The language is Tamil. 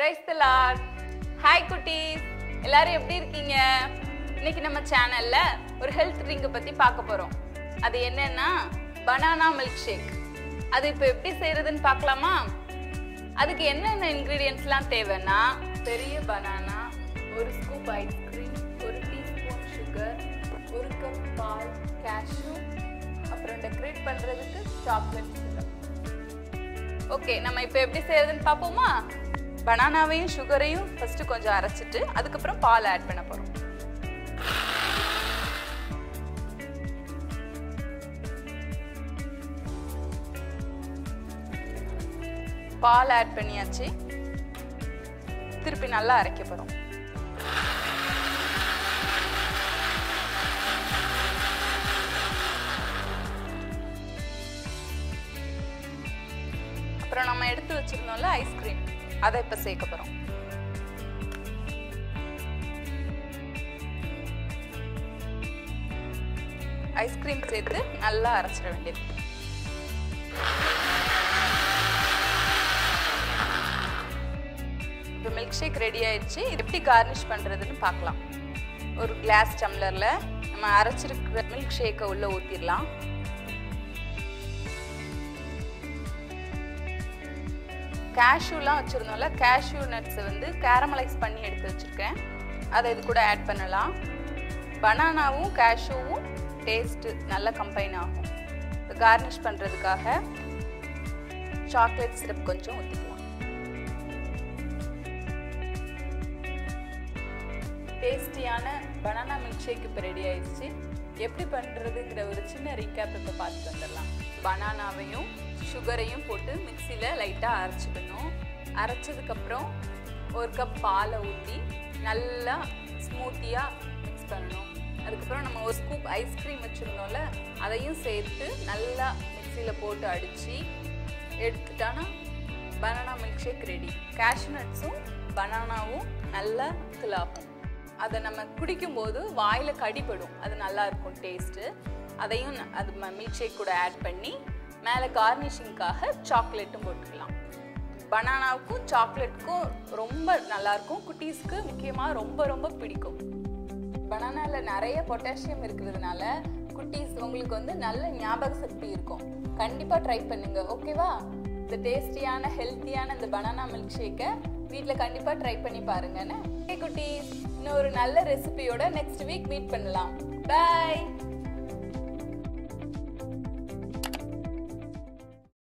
பிரைஸ் தி லார்ட் ஹாய் குட்டீஸ் எல்லாரும் எப்படி இருக்கீங்க இன்னைக்கு நம்ம சேனல்ல ஒரு ஹெல்த் ட்ரிங்கை பத்தி பார்க்க போறோம் அது என்னன்னா பனானா மில்க் ஷேக் அது இப்போ எப்படி செய்யறதுன்னு பார்க்கலாமா அதுக்கு என்னென்ன இன்க்ரீடியன்ஸ்லாம் தேவைன்னா பெரிய பனானா ஒரு ஸ்கூப் ஐஸ்கிரீம் ஒரு டீஸ்பூன் சுகர் ஒரு கப் பால் கேஷ்யூ அப்புறம் டெக்கரேட் பண்ணுறதுக்கு சாக்லேட் சிரப் ஓகே நம்ம இப்போ எப்படி செய்யறதுன்னு பார்ப்போமா பனானாவையும் சுகரையும் ஃபர்ஸ்ட் கொஞ்சம் அரைச்சிட்டு அதுக்கப்புறம் பால் ஆட் பண்ண போறோம் பால் ஆட் பண்ணியாச்சு திருப்பி நல்லா அரைக்க போறோம் அப்புறம் நம்ம எடுத்து வச்சிருந்தோம்ல ஐஸ்கிரீம் அதை இப்போ சேர்க்க போறோம் ஐஸ்கிரீம் சேர்த்து நல்லா அரைச்சிட வேண்டியது இப்போ மில்க் ஷேக் ரெடி ஆயிடுச்சு இது எப்படி கார்னிஷ் பண்ணுறதுன்னு பார்க்கலாம் ஒரு கிளாஸ் டம்ளரில் நம்ம அரைச்சிருக்கிற மில்க் ஷேக்கை உள்ளே ஊற்றிடலாம் கேஷ்யூலாம் வச்சுருந்தோம்ல கேஷ்யூ நட்ஸை வந்து கேரமலைஸ் பண்ணி எடுத்து வச்சுருக்கேன் அதை இது கூட ஆட் பண்ணலாம் பனானாவும் கேஷ்யூவும் டேஸ்ட்டு நல்லா கம்பைன் ஆகும் கார்னிஷ் பண்ணுறதுக்காக சாக்லேட் சிரப் கொஞ்சம் ஊற்றிக்கலாம் டேஸ்டியான பனானா மில்க் ஷேக் இப்போ ரெடி ஆயிடுச்சு எப்படி பண்ணுறதுங்கிற ஒரு சின்ன ரீகேப் இப்போ பார்த்துட்டு வந்துடலாம் பனானாவையும் சுகரையும் போட்டு மிக்சியில் லைட்டாக அரைச்சிக்கணும் அரைச்சதுக்கப்புறம் ஒரு கப் பாலை ஊற்றி நல்லா ஸ்மூத்தியாக மிக்ஸ் பண்ணணும் அதுக்கப்புறம் நம்ம ஒரு ஸ்கூப் ஐஸ்கிரீம் வச்சுருந்தோம்ல அதையும் சேர்த்து நல்லா மிக்சியில் போட்டு அடித்து எடுத்துட்டானா banana milk shake ready cashew நட்ஸும் பனானாவும் நல்லா fill ஆகும் அதை நம்ம குடிக்கும்போது வாயில் கடிப்படும் அது நல்லா இருக்கும் டேஸ்ட்டு அதையும் ந- அது மில்க் ஷேக் கூட ஆட் பண்ணி மேலே கார்னிஷிங்காக சாக்லேட்டும் போட்டுக்கலாம் பனானாவுக்கும் சாக்லேட்டுக்கும் ரொம்ப நல்லாயிருக்கும் குட்டீஸ்க்கு முக்கியமாக ரொம்ப ரொம்ப பிடிக்கும் பனானாவில் நிறைய பொட்டாசியம் இருக்கிறதுனால குட்டீஸ் உங்களுக்கு வந்து நல்ல ஞாபக சக்தி இருக்கும் கண்டிப்பாக ட்ரை பண்ணுங்க ஓகேவா இந்த டேஸ்டியான ஹெல்த்தியான இந்த பனானா மில்க் ஷேக்கை வீட்டில் கண்டிப்பாக ட்ரை பண்ணி பாருங்கன்னு ஓகே குட்டீஸ் இன்னும் ஒரு நல்ல ரெசிபியோட நெக்ஸ்ட் வீக் மீட் பண்ணலாம் பாய்